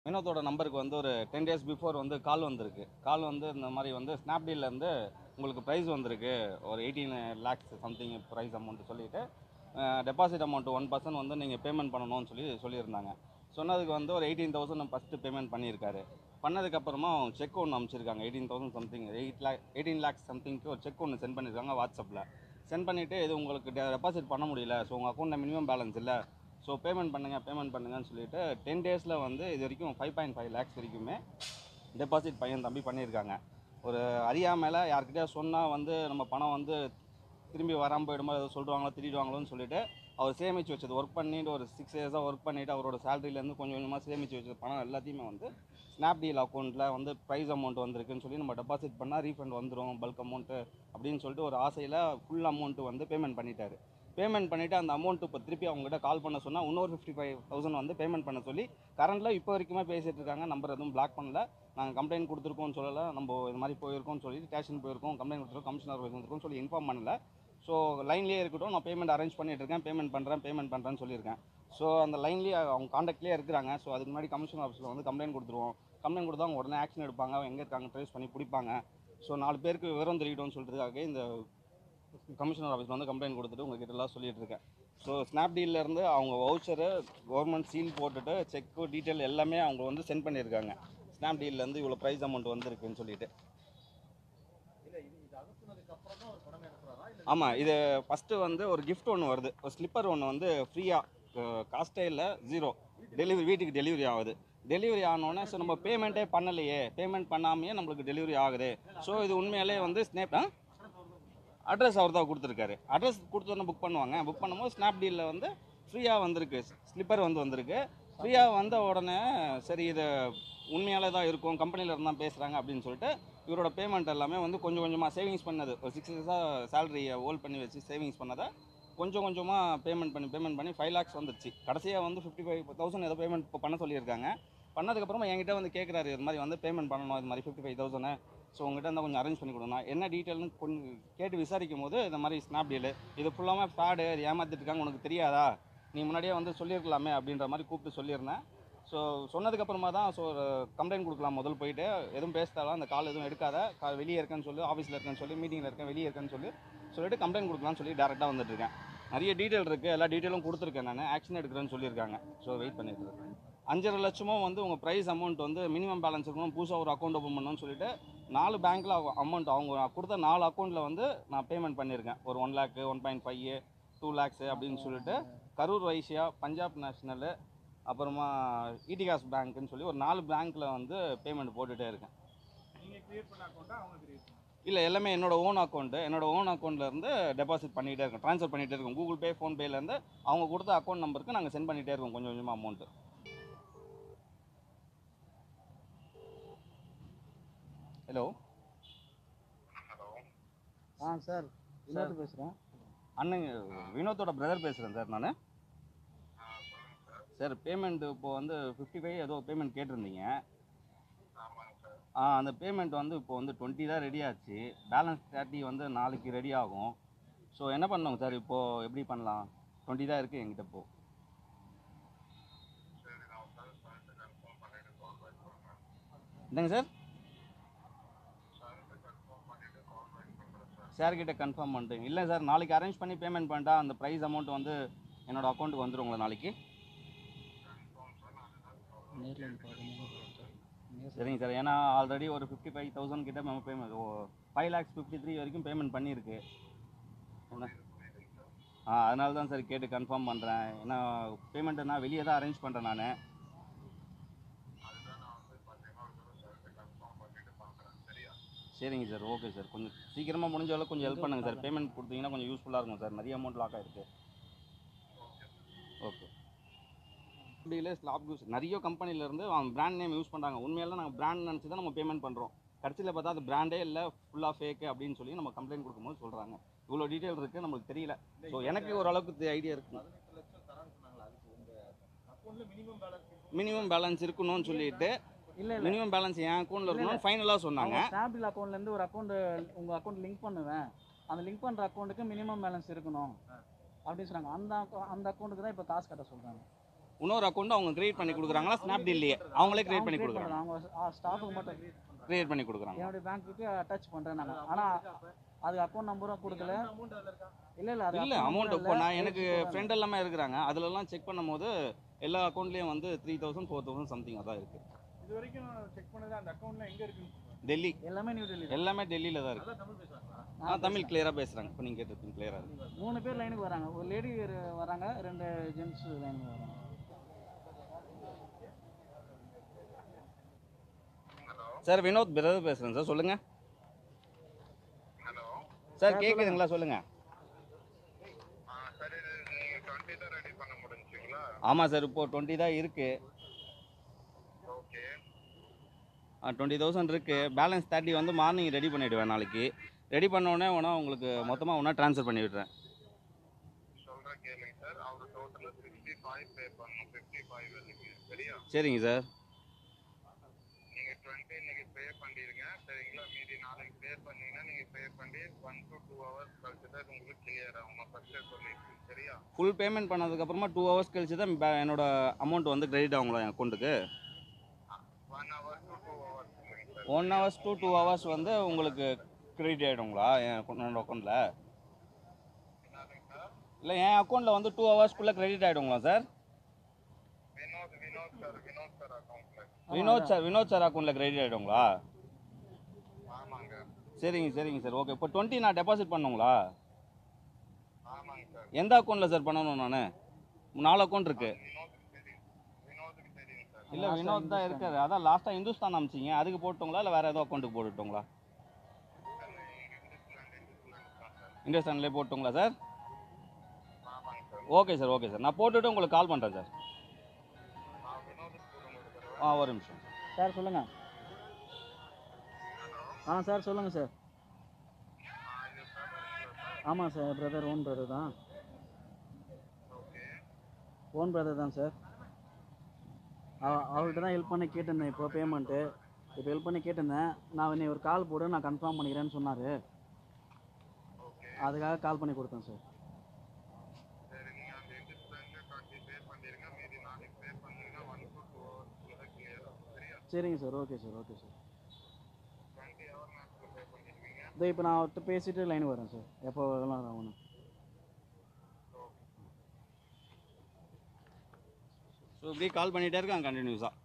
வினோத்தோட நம்பருக்கு வந்து ஒரு டென் டேஸ் பிஃபோர் வந்து கால் வந்திருக்கு கால் வந்து இந்த மாதிரி வந்து ஸ்னாப்டீல்லேருந்து உங்களுக்கு ப்ரைஸ் வந்திருக்கு ஒரு eighteen lakhs something prize amount சொல்லிட்டு டெபாசிட் அமௌண்ட் ஒன் பர்சன்ட் வந்து நீங்கள் பேமெண்ட் பண்ணணும்னு சொல்லி சொல்லியிருந்தாங்க சொன்னதுக்கு வந்து ஒரு எயிட்டீன் தௌசண்ட் ஃபஸ்ட்டு பேமெண்ட் பண்ணியிருக்காரு பண்ணதுக்கப்புறமா செக் ஒன்று அனுப்பிச்சிருக்காங்க eighteen thousand something eight lakh eighteen lakhs சம்திங்க்கு ஒரு செக் ஒன்று சென்ட் பண்ணியிருக்காங்க வாட்ஸ்அப்பில் சென்ட் பண்ணிவிட்டு இது உங்களுக்கு டெபாசிட் பண்ண முடியல ஸோ உங்கள் அக்கௌண்ட்டில் மினிமம் பேலன்ஸ் இல்லை ஸோ பேமெண்ட் பண்ணுங்கள் பேமெண்ட் பண்ணுங்கன்னு சொல்லிட்டு டென் டேஸில் வந்து இது வரைக்கும் ஃபைவ் பாயிண்ட் ஃபைவ் லேக்ஸ் வரைக்குமே டெபாசிட் பையன் தம்பி பண்ணியிருக்காங்க ஒரு அறியாமையில் யார்கிட்டயா சொன்னால் வந்து நம்ம பணம் வந்து திரும்பி வராமல் போயிடுமோ ஏதோ சொல்லுவாங்களோ திட்டிடுவாங்களோன்னு சொல்லிட்டு அவர் சேமித்து வச்சது ஒர்க் பண்ணிட்டு ஒரு சிக்ஸ் இயர்ஸாக ஒர்க் பண்ணிவிட்டு அவரோட சேலரியிலேருந்து கொஞ்சம் கொஞ்சமாக சேமித்து வச்ச பணம் எல்லாத்தையுமே வந்து ஸ்னாப்டீல் அக்கௌண்ட்டில் வந்து ப்ரைஸ் அமௌண்ட் வந்திருக்குன்னு சொல்லி நம்ம டெபாசிட் பண்ணால் ரீஃபண்ட் வந்துடும் பல்க் அமௌண்ட்டு அப்படின்னு சொல்லிட்டு ஒரு ஆசையில் ஃபுல் அமௌண்ட்டு வந்து பேமெண்ட் பண்ணிட்டாரு பேமெண்ட் பண்ணிவிட்டு அந்த அமௌண்ட் இப்போ திருப்பி அவங்ககிட்ட கால் பண்ண சொன்னால் இன்னொரு ஃபிஃப்டி ஃபைவ் தௌசண்ட் வந்து பேமெண்ட் பண்ண சொல்லி கரண்டில் இப்போ வரைக்குமே பேசிகிட்டு இருக்காங்க நம்பர் எதுவும் பிளாக் பண்ணல நாங்கள் கம்ப்ளைண்ட் கொடுத்துருக்கோம்னு சொல்லலை நம்ம இது மாதிரி போயிருக்கோம்னு சொல்லி ஸ்டேஷன் போயிருக்கோம் கம்ப்ளைண்ட் கொடுத்துருக்கோம் கமிஷனர் வந்திருக்கோம் சொல்லி இன்ஃபார்ம் பண்ணல ஸோ லைன்லேயே இருக்கட்டும் நான் பேமெண்ட் அரேஞ்ச் பண்ணிட்டு இருக்கேன் பேமெண்ட் பண்ணுறேன் பேமெண்ட் பண்ணுறேன்னு சொல்லியிருக்கேன் ஸோ அந்த லைன்லேயே அவங்க காண்டாக்ட்லேயே இருக்கிறாங்க ஸோ அதுக்கு முன்னாடி கமிஷன் ஆஃபீஸில் வந்து கம்ப்ளைண்ட் கொடுத்துருவோம் கம்ப்ளைண்ட் கொடுத்தா அவங்க உடனே ஆக்ஷன் எடுப்பாங்க அவங்க எங்கே இருக்காங்க ட்ரேஸ் பண்ணி பிடிப்பாங்க ஸோ நாலு பேருக்கு விவரம் தெரியட்டும்னு சொல்கிறதுக்காக இந்த கமிஷனர் ஆஃபீஸில் வந்து கம்ப்ளைண்ட் கொடுத்துட்டு உங்ககிட்ட எல்லாம் சொல்லிட்டு இருக்கேன் ஸோ ஸ்னாப்டீல்லேருந்து அவங்க வவுச்சரு கவர்மெண்ட் சீல் போட்டுட்டு செக்கு டீட்டெயில் எல்லாமே அவங்க வந்து சென்ட் பண்ணியிருக்காங்க ஸ்னாப்டீல்லேருந்து இவ்வளோ ப்ரைஸ் அமௌண்ட் வந்திருக்குன்னு சொல்லிட்டு ஆமாம் இது ஃபஸ்ட்டு வந்து ஒரு gift ஒன்று வருது ஒரு ஸ்லிப்பர் ஒன்று வந்து ஃப்ரீயாக காஸ்ட்டே இல்லை ஜீரோ டெலிவரி வீட்டுக்கு டெலிவரி ஆகுது டெலிவரி ஆனோடனே ஸோ நம்ம பேமெண்ட்டே பண்ணலையே பேமெண்ட் பண்ணாமையே நம்மளுக்கு டெலிவரி ஆகுது ஸோ இது உண்மையாலே வந்து ஸ்னேப் அட்ரஸ் அவர் தான் கொடுத்துருக்காரு அட்ரஸ் கொடுத்தோன்னே புக் பண்ணுவாங்க புக் பண்ணும்போது ஸ்னாப்டீலில் வந்து ஃப்ரீயாக வந்திருக்கு ஸ்லிப்பர் வந்து வந்திருக்கு ஃப்ரீயாக வந்த உடனே சரி இது உண்மையாலே தான் இருக்கும் கம்பெனியில் இருந்தால் பேசுகிறாங்க அப்படின்னு சொல்லிட்டு இவரோட பேமெண்ட் எல்லாமே வந்து கொஞ்சம் கொஞ்சமாக சேவிங்ஸ் பண்ணது ஒரு சிக்ஸ் இயர்ஸாக சேலரியை ஹோல்ட் பண்ணி வச்சு சேவிங்ஸ் பண்ணதை கொஞ்சம் கொஞ்சமாக பேமெண்ட் பண்ணி பேமெண்ட் பண்ணி ஃபைவ் லேக்ஸ் வந்துருச்சு கடைசியாக வந்து ஃபிஃப்டி ஃபைவ் தௌசண்ட் ஏதோ பேமெண்ட் இப்போ பண்ண சொல்லியிருக்காங்க பண்ணதுக்கப்புறமா என்கிட்ட வந்து கேட்குறாரு இது மாதிரி வந்து பேமெண்ட் பண்ணணும் இது மாதிரி ஃபிஃப்டி ஃபைவ் தௌசண்ட் ஸோ உங்ககிட்ட இருந்தால் கொஞ்சம் அரேஞ்ச் பண்ணி கொடுங்க என்ன டீட்டெயில்னு கொஞ்சம் கேட்டு விசாரிக்கும் போது இந்த மாதிரி ஸ்னாப் டீலு இது ஃபுல்லாமே ஃப்ராடு இது ஏமாத்திட்டு இருக்காங்க உனக்கு தெரியாதா நீ முன்னாடியே வந்து சொல்லியிருக்கலாமே அப்படின்ற மாதிரி கூப்பிட்டு சொல்லியிருந்தேன் ஸோ சொன்னதுக்கப்புறமா தான் ஸோ கம்ப்ளைண்ட் கொடுக்கலாம் முதல் போயிட்டு எதுவும் பேசிட்டாலும் அந்த கால் எதுவும் எடுக்காத கா வெளியே இருக்கேன்னு சொல்லி ஆஃபீஸில் இருக்கேன்னு சொல்லி மீட்டிங்கில் இருக்கேன் வெளியே இருக்கேன்னு சொல்லி சொல்லிட்டு கம்ப்ளைண்ட் கொடுக்கலாம்னு சொல்லி டேரெக்டாக வந்துட்டு இருக்கேன் நிறைய டீட்டெயில் இருக்குது எல்லா டீட்டெயிலும் கொடுத்துருக்கேன் நான் ஆக்ஷன் எடுக்கிறேன்னு சொல்லியிருக்காங்க ஸோ வெயிட் பண்ணிட்டு இருக்கேன் அஞ்சரை லட்சமும் வந்து உங்கள் ப்ரைஸ் அமௌண்ட் வந்து மினிமம் பேலன்ஸ் இருக்கணும் புதுசாக ஒரு அக்கௌண்ட் ஓப்பன் பண்ணணும்னு சொல்லிட்டு நாலு பேங்க்கில் அமௌண்ட் அவங்க கொடுத்த நாலு அக்கௌண்ட்டில் வந்து நான் பேமெண்ட் பண்ணியிருக்கேன் ஒரு one lakh one point five two lakhs அப்படின்னு சொல்லிட்டு கரூர் வைசியா பஞ்சாப் நேஷ்னலு அப்புறமா இடிகாஸ் பேங்க்குன்னு சொல்லி ஒரு நாலு பேங்க்கில் வந்து பேமெண்ட் போட்டுகிட்டே இருக்கேன் இல்லை எல்லாமே என்னோட ஓன் அக்கௌண்ட்டு என்னோட ஓன் அக்கௌண்ட்லேருந்து டெபாசிட் பண்ணிகிட்டே இருக்கோம் ட்ரான்ஸ்ஃபர் பண்ணிகிட்டே இருக்கோம் கூகுள் பே ஃபோன்பேலேருந்து அவங்க கொடுத்த அக்கௌண்ட் நம்பருக்கு நாங்கள் சென்ட் பண்ணிகிட்டே இருக்கோம் கொஞ்சம் கொஞ்சமாக அமௌண்ட்டு ஹலோ ஆ சார் வினோத் பேசுகிறேன் அண்ணன் வினோத்தோட பிரதர் பேசுகிறேன் சார் நான் சார் பேமெண்ட் இப்போ வந்து ஃபிஃப்டி ஃபைவ் ஏதோ பேமெண்ட் கேட்டிருந்தீங்க ஆ அந்த பேமெண்ட் வந்து இப்போ வந்து டுவெண்ட்டி தான் ரெடி ஆச்சு பேலன்ஸ் தேர்ட்டி வந்து நாளைக்கு ரெடி ஆகும் ஸோ என்ன பண்ணோங்க சார் இப்போது எப்படி பண்ணலாம் டுவெண்ட்டி தான் இருக்குது என்கிட்ட இப்போ என்னங்க சார் சார்கிட்ட கன்ஃபார்ம் பண்ணிட்டேன் இல்லை சார் நாளைக்கு அரேஞ்ச் பண்ணி பேமெண்ட் பண்ணிட்டா அந்த ப்ரைஸ் அமௌண்ட் வந்து என்னோட அக்கௌண்ட்டுக்கு வந்துருங்களா நாளைக்கு நேரில் வந்து பார்க்கணும் சரிங்க சார் ஏன்னா ஆல்ரெடி ஒரு ஃபிஃப்டி ஃபைவ் தௌசண்ட் கிட்ட நம்ம payment five lakhs fifty three வரைக்கும் பேமெண்ட் பண்ணியிருக்கு என்ன ஆ அதனால தான் சார் கேட்டு கன்ஃபார்ம் பண்ணுறேன் ஏன்னா பேமெண்ட்டை நான் வெளியே தான் அரேஞ்ச் பண்ணுறேன் நான் சரிங்க சார் ஓகே சார் கொஞ்சம் சீக்கிரமாக முடிஞ்ச அளவுக்கு கொஞ்சம் ஹெல்ப் பண்ணுங்கள் சார் பேமெண்ட் கொடுத்தீங்கன்னா கொஞ்சம் யூஸ்ஃபுல்லாக இருக்கும் சார் நிறைய அமௌண்ட் லாக் ஆயிருக்கு ஓகே டீலே ஸ்லாப் யூஸ் நிறைய கம்பெனிலேருந்து அவங்க பிராண்ட் நேம் யூஸ் பண்ணுறாங்க உண்மையெல்லாம் நாங்கள் பிராண்ட் நினச்சி தான் நம்ம பேமெண்ட் பண்ணுறோம் கடைசியில் பார்த்தா அது பிராண்டே இல்லை ஃபுல்லாக ஃபேக்கு அப்படின்னு சொல்லி நம்ம கம்ப்ளைண்ட் கொடுக்கும்போது சொல்கிறாங்க இவ்வளோ டீட்டெயில் இருக்குது நம்மளுக்கு தெரியல ஸோ எனக்கு ஓரளவுக்கு ஐடியா இருக்கு மினிமம் பேலன்ஸ் இருக்கணும்னு சொல்லிட்டு இல்லை இல்லை மினிமம் பேலன்ஸ் என் அக்கௌண்ட்டில் இருக்கணும் ஃபைனலாக சொன்னாங்க அவங்க ஸ்னாப்டீல் அக்கௌண்ட்லேருந்து ஒரு அக்கௌண்ட் உங்கள் அக்கௌண்ட் லிங்க் பண்ணுவேன் அந்த லிங்க் பண்ணுற அக்கௌண்ட்டுக்கு மினிமம் பேலன்ஸ் இருக்கணும் அப்படின்னு சொன்னாங்க அந்த account- அந்த அக்கௌண்ட்டுக்கு தான் இப்போ காசு கட்ட சொல்கிறாங்க இன்னொரு அக்கௌண்ட் அவங்க கிரியேட் பண்ணி கொடுக்குறாங்களா ஸ்னாப்டீல்லையே அவங்களே கிரியேட் பண்ணி கொடுக்குறாங்க அவங்க ஸ்டாஃபுக்கு மட்டும் கிரியேட் பண்ணி கொடுக்குறாங்க என்னுடைய பேங்க்குக்கு அட்டாச் பண்ணுறேன் நான் ஆனால் அதுக்கு அக்கௌண்ட் நம்பரும் கொடுக்கல இல்லை இல்லை அது இல்லை account அமௌண்ட் number இப்போ இல்ல. நான் எனக்கு சொல்றாங்க. ஃப்ரெண்ட் எல்லாமே இருக்கிறாங்க அதுலலாம் செக் பண்ணும்போது எல்லா அக்கௌண்ட்லேயும் வந்து three thousand four thousand something அதான் இருக்குது இது வரைக்கும் செக் பண்ணது அந்த அக்கௌண்ட்ல எங்க இருக்கு டெல்லி எல்லாமே நியூ டெல்லி எல்லாமே டெல்லியில் தான் இருக்குது தமிழ் பேசுறாங்களா ஆ தமிழ் கிளியராக பேசுகிறாங்க இப்போ நீங்கள் கேட்டிருப்பீங்க கிளியராக இருக்குது மூணு பேர் லைனுக்கு வராங்க ஒரு லேடி வராங்க ரெண்டு ஜென்ட்ஸ் லைனுக்கு வராங்க சார் வினோத் பிரதர் பேசுகிறேன் சார் சொல்லுங்கள் ஹலோ சார் கேட்குதுங்களா சொல்லுங்கள் சார் இது நீங்கள் டுவெண்ட்டி தான் ரெடி பண்ண முடிஞ்சுங்களா ஆமாம் சார் இப்போது டுவெண்ட்டி தான் இருக்குது ஓகே டுவெண்ட்டி தௌசண்ட் இருக்குது பேலன்ஸ் தேர்ட்டி வந்து மார்னிங் ரெடி பண்ணிவிடுவேன் நாளைக்கு ரெடி உடனே வேணா உங்களுக்கு மொத்தமாக ஒன்றா ட்ரான்ஸ்ஃபர் பண்ணி விடுறேன் சொல்கிறேன் கேளுங்க சார் அவர் டோட்டலாக சிக்ஸ்டி ஃபைவ் பே பண்ணணும் ஃபிஃப்டி ஃபைவ் இல்லைங்க சரியா சரிங்க சார் நீங்கள் டுவெண்ட்டி இன்னைக்கு பே பண்ணிடுங்க சரிங்களா மீதி நாளைக்கு பே பண்ணீங்கன்னா நீங்கள் பே பண்ணி ஒன் டு டூ ஹவர்ஸ் கழிச்சு தான் இது உங்களுக்கு கிளியர் ஆகும் நான் ஃபஸ்ட்டே சொல்லியிருக்கேன் சரியா ஃபுல் பேமெண்ட் பண்ணதுக்கப்புறமா டூ ஹவர்ஸ் கழிச்சு தான் பே- என்னோட அமௌண்ட் வந்து கிரெடிட் ஆகுங்களா என் அக்கௌண்ட்டுக்கு one hour to two hours இல்லைங்க sir one hours to two hours வந்து உங்களுக்கு கிரெடிட் ஆகிடுங்களா என் account- என்னோட அக்கௌண்ட்டில் என்னதுங்க சார் இல்லை என் அக்கௌண்ட்டில் வந்து டூ ஹவர்ஸ்க்குள்ளே கிரெடிட் ஆகிடுங்களா sir Vinod Vinod sir Vinod sir அக்கௌண்ட்டில் வினோத் சார் வினோத் சார் அக்கௌண்ட்டில் கிரெடிட் ஆகிடுங்களா ஆமாங்க சரிங்க சரிங்க சார் ஓகே இப்போ டுவெண்ட்டி நான் டெபாசிட் பண்ணுங்களா ஆமாங்க சார் எந்த அக்கௌண்ட்டில் சார் பண்ணணும் நான் நாலு அக்கௌண்ட் இருக்குது வினோத்துக்கு தெரியும் வினோத்துக்கு தெரியும் சார் இல்லை Last ஆ வினோத் தான் இந்துஸ்தான். இருக்காரு அதான் லாஸ்ட்டாக இந்துஸ்தான் அமிச்சிங்க அதுக்கு போட்டுங்களா இல்லை வேறு ஏதோ அக்கௌண்ட்டுக்கு போட்டுட்டுங்களா இண்டஸ்டாண்ட்லேயே போட்டுங்களா சார் ஆமாங்க sir okay sir okay sir நான் போட்டுட்டு உங்களுக்கு கால் பண்ணுறேன் சார் நான் வினோதுக்கு கொடுங்க ஒரு தடவை ஆ ஒரு நிமிஷம் சார் சொல்லுங்க ஆ சார் சொல்லுங்க சார் ஆ, இது பிரதருங்களா சார் ஆமாம் சார் பிரதர் ஓன் பிரதர் தான் ஓகே ஓன் பிரதர் தான் சார் அவர்கிட்ட தான் ஹெல்ப் பண்ணி கேட்டிருந்தேன் இப்போ பேமெண்ட்டு இப்போ ஹெல்ப் பண்ணி கேட்டிருந்தேன் நான் நீ ஒரு கால் போடு நான் கன்ஃபார்ம் பண்ணிக்கிறேன்னு சொன்னார் ஓகே அதுக்காக கால் பண்ணி கொடுத்தேன் சார் சரி நீங்கள் அந்த இன்ட்ரெஸ்ட் பேங்க்ல டுவெண்ட்டி பே பண்ணிடுங்க மீதி நாளைக்கு பே பண்ணீங்கன்னா ஒன் டு டூ ஹவர்ஸ்க்குள்ள தான் கிளியர் ஆகும் சரியா சரிங்க sir okay sir okay sir twenty hour நேரத்தில் பே பண்ணிடுவீங்க இதோ இப்போ நான் அவர்கிட்ட பேசிட்டு லைன் வரேன் சார் எப்போ வரலாம் ஆகணும் ஸோ இப்படி கால் பண்ணிகிட்டே இருக்காங்க கண்டினியூஸாக